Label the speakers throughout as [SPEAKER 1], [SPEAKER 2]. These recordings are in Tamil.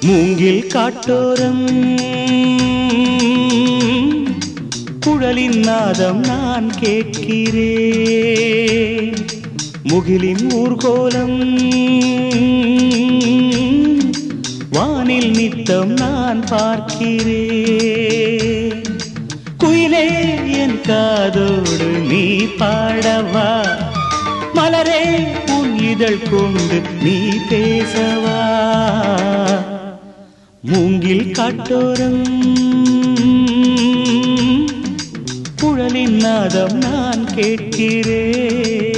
[SPEAKER 1] மூங்கில் காட்டோரம் குழலின் நாதம் நான் கேட்கிறேன் முகிலின் ஊர்கோலம் வானில் நித்தம் நான் பார்க்கிறேன் குயிலே என் காதோடு நீ பாடவா மலரே உன் இதழ் கொண்டு நீ பேசவா மூங்கில் காட்டோரம் குழலின் நாதம் நான் கேட்கிறேன்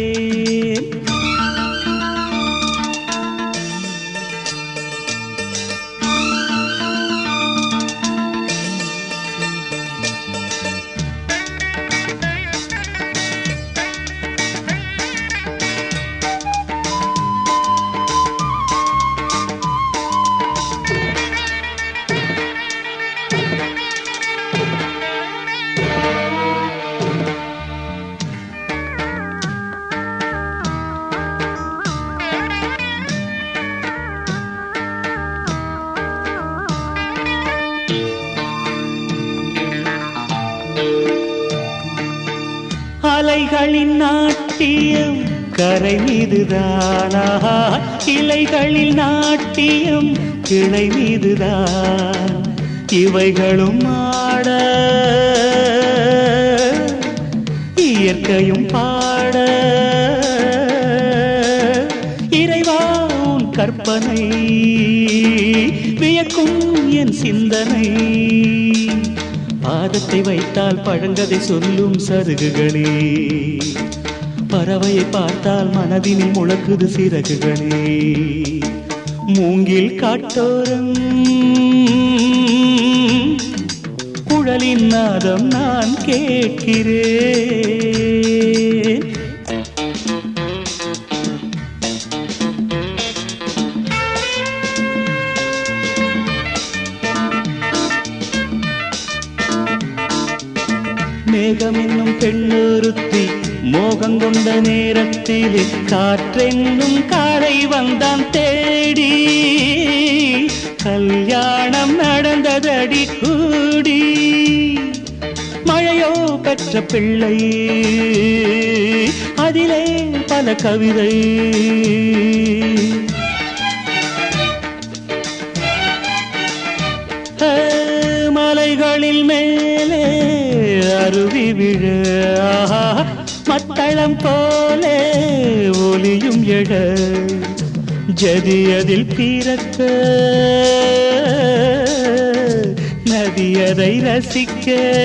[SPEAKER 1] அலைகளின் நாட்டியம் கரை மீதுதானா இலைகளில் நாட்டியம் கிளை மீதுதான் இவைகளும் ஆட இயற்கையும் பாட இறைவா உன் கற்பனை வியக்கும் என் சிந்தனை பாதத்தை வைத்தால் பழங்கதை சொல்லும் சருகுகளே பறவையை பார்த்தால் மனதினில் முழக்குது சிறகுகளே மூங்கில் காட்டோரம் குழலின் நாதம் நான் கேட்கிறேன் மேகம் என்னும் பெண்ணொருத்தி மோகம் கொண்ட நேரத்திலே காற்றென்னும் காரை வந்தான் தேடி கல்யாணம் நடந்ததடி கூடி மழையோ பெற்ற பிள்ளை அதிலே பல கவிதை ஏ, மலைகளில் மேலே அருவி விழ ஆஹா, மத்தளம் போலே ஒலியும் எழ ஜதியதில் பிறக்க நதியதை ரசிக்க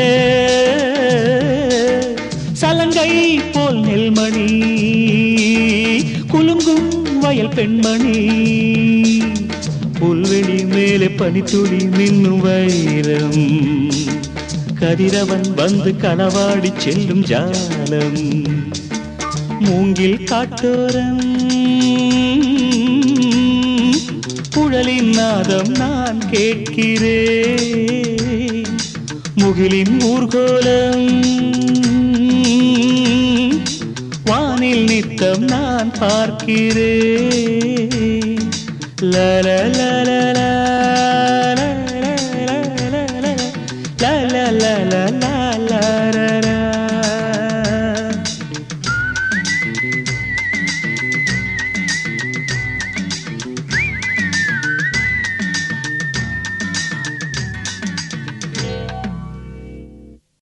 [SPEAKER 1] சலங்கை போல் நெல்மணி குலுங்கும் வயல் பெண்மணி புல்வெளி மேலே பனித்துளி மின்னும் வைரம் கதிரவன் வந்து களவாடி செல்லும் ஜாலம் மூங்கில் காட்டோரம் குழலின் நாதம் நான் கேட்கிறேன் முகிலின் ஊர்கோலம் வானில் நித்தம் நான் பார்க்கிறேன் லல லல